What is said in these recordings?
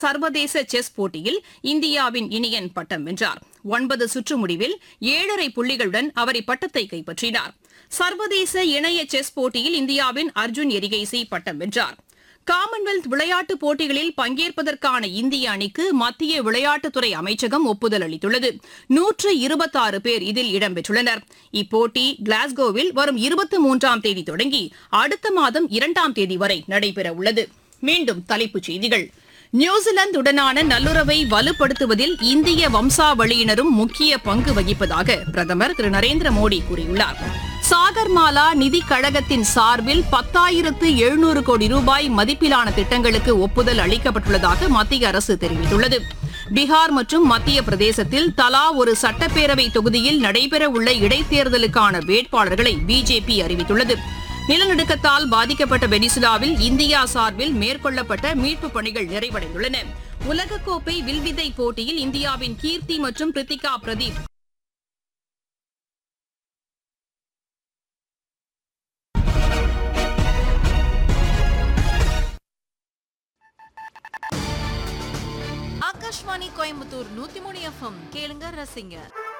சர்வதேச செஸ் போட்டியில் இந்தியாவின் இனியன் பட்டம் வென்றார் ஒன்பது சுற்று முடிவில் ஏழரை புள்ளிகளுடன் அவர் இப்பட்டத்தை கைப்பற்றினார் சர்வதேச இணைய செஸ் போட்டியில் இந்தியாவின் அர்ஜுன் எரிகைசி பட்டம் வென்றார் காமன்வெல்த் விளையாட்டுப் போட்டிகளில் பங்கேற்பதற்கான இந்திய அணிக்கு மத்திய விளையாட்டுத்துறை அமைச்சகம் ஒப்புதல் அளித்துள்ளது நூற்று இருபத்தாறு பேர் இதில் இடம்பெற்றுள்ளனர் இப்போட்டி கிளாஸ்கோவில் வரும் இருபத்தி மூன்றாம் தேதி தொடங்கி அடுத்த மாதம் இரண்டாம் தேதி வரை நடைபெறவுள்ளது மீண்டும் தலைப்புச் செய்திகள் நியூசிலாந்துடனான நல்லுறவை வலுப்படுத்துவதில் இந்திய வம்சாவளியினரும் முக்கிய பங்கு வகிப்பதாக பிரதமர் திரு நரேந்திர மோடி கூறியுள்ளார் சாகர்மாலா நிதிக் கழகத்தின் சார்பில் பத்தாயிரத்து எழுநூறு கோடி ரூபாய் மதிப்பிலான திட்டங்களுக்கு ஒப்புதல் அளிக்கப்பட்டுள்ளதாக மத்திய அரசு தெரிவித்துள்ளது பீகார் மற்றும் மத்திய பிரதேசத்தில் தலா ஒரு சட்டப்பேரவை தொகுதியில் நடைபெறவுள்ள இடைத்தேர்தலுக்கான வேட்பாளர்களை பிஜேபி அறிவித்துள்ளது நிலநடுக்கத்தால் பாதிக்கப்பட்ட வெனிசுலாவில் இந்தியா சார்பில் மேற்கொள்ளப்பட்ட மீட்புப் பணிகள் நிறைவடைந்துள்ளன உலகக்கோப்பை வில்வித்தை போட்டியில் இந்தியாவின் கீர்த்தி மற்றும் பிரித்திகா பிரதீப் ஆகாஷ்வாணி கோயம்புத்தூர் நூத்தி மூணு எஃப்எம் கேளுங்க ரசிங்க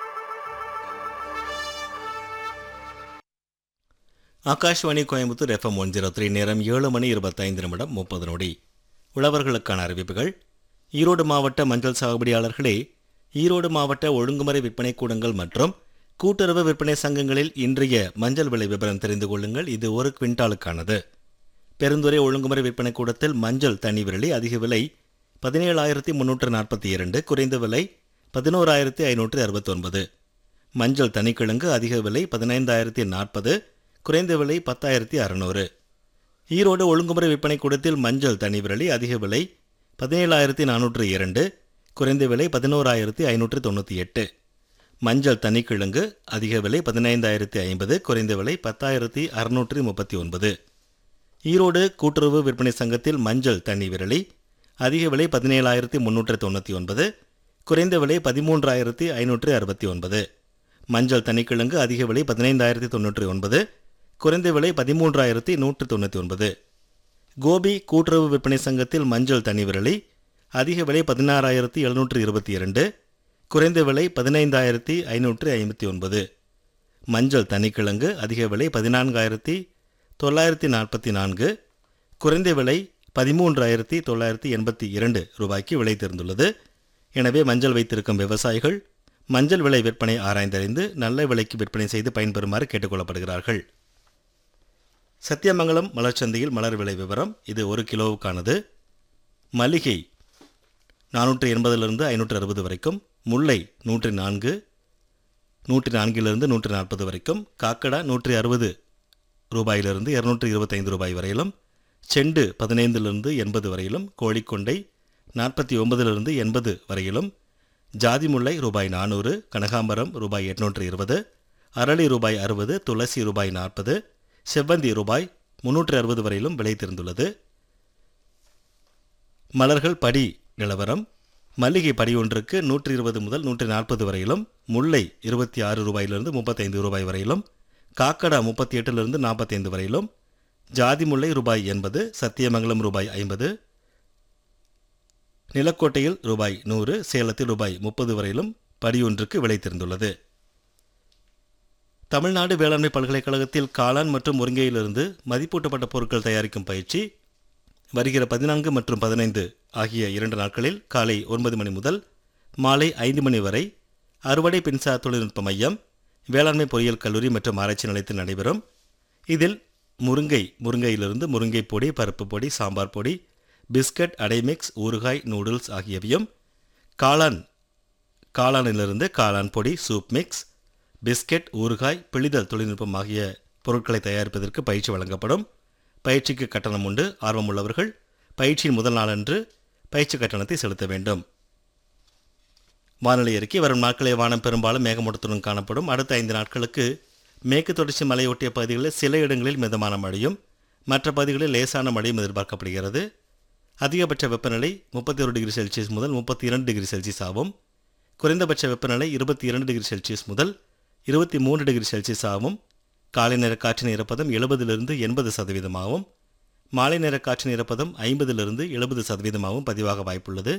Akashvani Coimbatore FM one zero three நேரம் ஏழு மணி இருபத்தைந்து நிமிடம் முப்பது நொடி உழவர்களுக்கான அறிவிப்புகள் ஈரோடு மாவட்ட மஞ்சள் சாகுபடியாளர்களே ஈரோடு மாவட்ட ஒழுங்குமுறை விற்பனை கூடங்கள் மற்றும் கூட்டுறவு விற்பனை சங்கங்களில் இன்றைய மஞ்சள் விலை விவரம் தெரிந்து கொள்ளுங்கள் இது ஒரு குவிண்டாலுக்கானது பெருந்துறை ஒழுங்குமுறை விற்பனை கூடத்தில் மஞ்சள் தனி விரலி அதிக விலை பதினேழாயிரத்தி முன்னூற்று நாற்பத்தி இரண்டு குறைந்த விலை பதினோராயிரத்தி ஐநூற்று அறுபத்தொன்பது மஞ்சள் தனிக்கிழங்கு அதிக விலை பதினைந்தாயிரத்தி நாற்பது குறைந்த விலை பத்தாயிரத்தி அறநூறு ஈரோடு ஒழுங்குமுறை விற்பனை கூடத்தில் மஞ்சள் தனி விரலி அதிக விலை பதினேழாயிரத்தி நானூற்று இரண்டு குறைந்த விலை பதினோராயிரத்தி ஐநூற்று தொண்ணூற்றி எட்டு மஞ்சள் தனிக்கிழங்கு அதிக விலை பதினைந்தாயிரத்தி ஐம்பது குறைந்த விலை பத்தாயிரத்தி அறுநூற்றி முப்பத்தி ஒன்பது ஈரோடு கூட்டுறவு விற்பனை சங்கத்தில் மஞ்சள் தண்ணி விரலி அதிக விலை பதினேழாயிரத்தி முன்னூற்று தொண்ணூற்றி ஒன்பது குறைந்த விலை பதிமூன்றாயிரத்தி ஐநூற்று அறுபத்தி ஒன்பது மஞ்சள் தனிக்கிழங்கு அதிக விலை பதினைந்தாயிரத்தி தொண்ணூற்றி ஒன்பது குறைந்த விலை பதிமூன்றாயிரத்தி நூற்று தொண்ணூற்றி ஒன்பது கோபி கூட்டுறவு விற்பனை சங்கத்தில் மஞ்சள் தனி விரலி அதிக விலை பதினாறாயிரத்தி எழுநூற்று இருபத்தி இரண்டு குறைந்த விலை பதினைந்தாயிரத்தி ஐநூற்று ஐம்பத்தி ஒன்பது மஞ்சள் தனிக்கிழங்கு அதிக விலை பதினான்காயிரத்தி தொள்ளாயிரத்தி நாற்பத்தி நான்கு குறைந்த விலை பதிமூன்றாயிரத்தி தொள்ளாயிரத்தி எண்பத்தி இரண்டு ரூபாய்க்கு விலை தெரிந்துள்ளது எனவே மஞ்சள் வைத்திருக்கும் விவசாயிகள் மஞ்சள் விலை விற்பனை ஆராய்ந்தறிந்து நல்ல விலைக்கு விற்பனை செய்து பயன்பெறுமாறு கேட்டுக்கொள்ளப்படுகிறார்கள் சத்தியமங்கலம் மலர்ச்சந்தையில் மலர் விலை விவரம் இது ஒரு கிலோவுக்கானது மல்லிகை நானூற்று எண்பதிலிருந்து ஐநூற்று அறுபது வரைக்கும் முல்லை நூற்றி நான்கு நூற்றி நான்கிலிருந்து நூற்றி நாற்பது வரைக்கும் காக்கடா நூற்றி அறுபது ரூபாயிலிருந்து இருநூற்றி இருபத்தைந்து ரூபாய் வரையிலும் செண்டு பதினைந்திலிருந்து எண்பது வரையிலும் கோழிக்கொண்டை நாற்பத்தி ஒன்பதிலிருந்து எண்பது வரையிலும் ஜாதி முல்லை ரூபாய் நானூறு கனகாம்பரம் ரூபாய் எட்நூற்று இருபது அரளி ரூபாய் அறுபது துளசி ரூபாய் நாற்பது செவ்வந்தி ரூபாய் முன்னூற்று அறுபது வரையிலும் விலை தெரிந்துள்ளது மலர்கள் படி நிலவரம் மல்லிகை படி ஒன்றுக்கு நூற்றி இருபது முதல் நூற்றி நாற்பது வரையிலும் முல்லை இருபத்தி ஆறு ரூபாயிலிருந்து முப்பத்தைந்து ரூபாய் வரையிலும் காக்கடா முப்பத்தி எட்டிலிருந்து நாற்பத்தைந்து வரையிலும் ஜாதி முல்லை ரூபாய் எண்பது சத்தியமங்கலம் ரூபாய் ஐம்பது நிலக்கோட்டையில் ரூபாய் நூறு சேலத்தில் ரூபாய் முப்பது வரையிலும் படியொன்றுக்கு விலை தெரிந்துள்ளது தமிழ்நாடு வேளாண்மை பல்கலைக்கழகத்தில் காளான் மற்றும் முருங்கையிலிருந்து மதிப்பூட்டப்பட்ட பொருட்கள் தயாரிக்கும் பயிற்சி வருகிற பதினான்கு மற்றும் பதினைந்து ஆகிய இரண்டு நாட்களில் காலை ஒன்பது மணி முதல் மாலை ஐந்து மணி வரை அறுவடை மின்சார தொழில்நுட்ப மையம் வேளாண்மை பொறியியல் கல்லூரி மற்றும் ஆராய்ச்சி நிலையத்தில் நடைபெறும் இதில் முருங்கை முருங்கையிலிருந்து முருங்கை பொடி பருப்பு பொடி சாம்பார் பொடி பிஸ்கட் அடைமிக்ஸ் ஊறுகாய் நூடுல்ஸ் ஆகியவையும் காளான் காளானிலிருந்து காளான் பொடி சூப் மிக்ஸ் பிஸ்கட் ஊறுகாய் பிழிதல் தொழில்நுட்பம் ஆகிய பொருட்களை தயாரிப்பதற்கு பயிற்சி வழங்கப்படும் பயிற்சிக்கு கட்டணம் உண்டு ஆர்வமுள்ளவர்கள் பயிற்சியின் முதல் நாளன்று பயிற்சி கட்டணத்தை செலுத்த வேண்டும் வானிலை அறிக்கை வரும் நாட்களில் வானம் பெரும்பாலும் மேகமூட்டத்துடன் காணப்படும் அடுத்த ஐந்து நாட்களுக்கு மேற்கு தொடர்ச்சி மலையொட்டிய பகுதிகளில் சில இடங்களில் மிதமான மழையும் மற்ற பகுதிகளில் லேசான மழையும் எதிர்பார்க்கப்படுகிறது அதிகபட்ச வெப்பநிலை முப்பத்தி ஒரு டிகிரி செல்சியஸ் முதல் முப்பத்தி இரண்டு டிகிரி செல்சியஸ் ஆகும் குறைந்தபட்ச வெப்பநிலை இருபத்தி இரண்டு டிகிரி செல்சியஸ் முதல் இருபத்தி மூன்று டிகிரி செல்சியஸ் ஆகும் காலை நேர காற்றின் ஈரப்பதம் எழுபதிலிருந்து எண்பது சதவீதமாகவும் மாலை நேர காற்றின் ஈரப்பதம் ஐம்பதிலிருந்து எழுபது சதவீதமாகவும் பதிவாக வாய்ப்புள்ளது